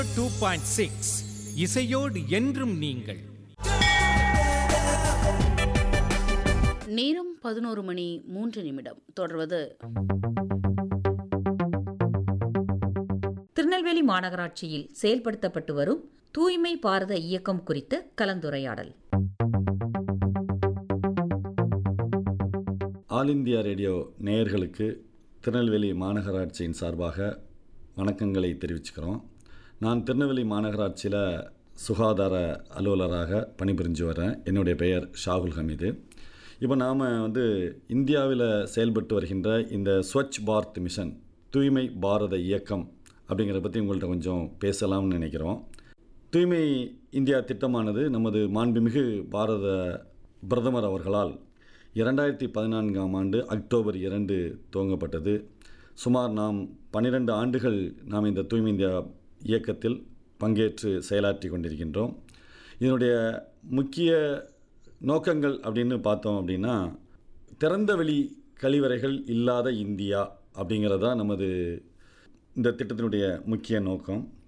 two point six இசையோடு என்றும் நீங்கள் நேரம் பதினோரு மணி மூன்று நிமிடம் தொடர்வது திருநெல்வேலி மாநகராட்சியில் செயல்படுத்தப்பட்டு வரும் தூய்மை பாரத இயக்கம் குறித்த கலந்துரையாடல் ஆல் இந்தியா ரேடியோ நேயர்களுக்கு திருநெல்வேலி மாநகராட்சியின் சார்பாக வணக்கங்களை தெரிவிச்சுக்கிறோம் நான் திருநெல்வேலி மாநகராட்சியில் சுகாதார அலுவலராக பணிபுரிஞ்சு வரேன் என்னுடைய பெயர் ஷாகுல் ஹமீது இப்போ நாம் வந்து இந்தியாவில் செயல்பட்டு வருகின்ற இந்த ஸ்வச் பாரத் மிஷன் தூய்மை பாரத இயக்கம் அப்படிங்கிறத பற்றி உங்கள்கிட்ட கொஞ்சம் பேசலாம்னு நினைக்கிறோம் தூய்மை இந்தியா திட்டமானது நமது மாண்புமிகு பாரத பிரதமர் அவர்களால் இரண்டாயிரத்தி பதினான்காம் ஆண்டு அக்டோபர் இரண்டு துவங்கப்பட்டது சுமார் நாம் பன்னிரண்டு ஆண்டுகள் நாம் இந்த தூய்மை இந்தியா இயக்கத்தில் பங்கேற்று செயலாற்றி கொண்டிருக்கின்றோம் இதனுடைய முக்கிய நோக்கங்கள் அப்படின்னு பார்த்தோம் அப்படின்னா திறந்த வெளி கழிவறைகள் இல்லாத இந்தியா அப்படிங்கிறது தான் நமது இந்த திட்டத்தினுடைய முக்கிய நோக்கம்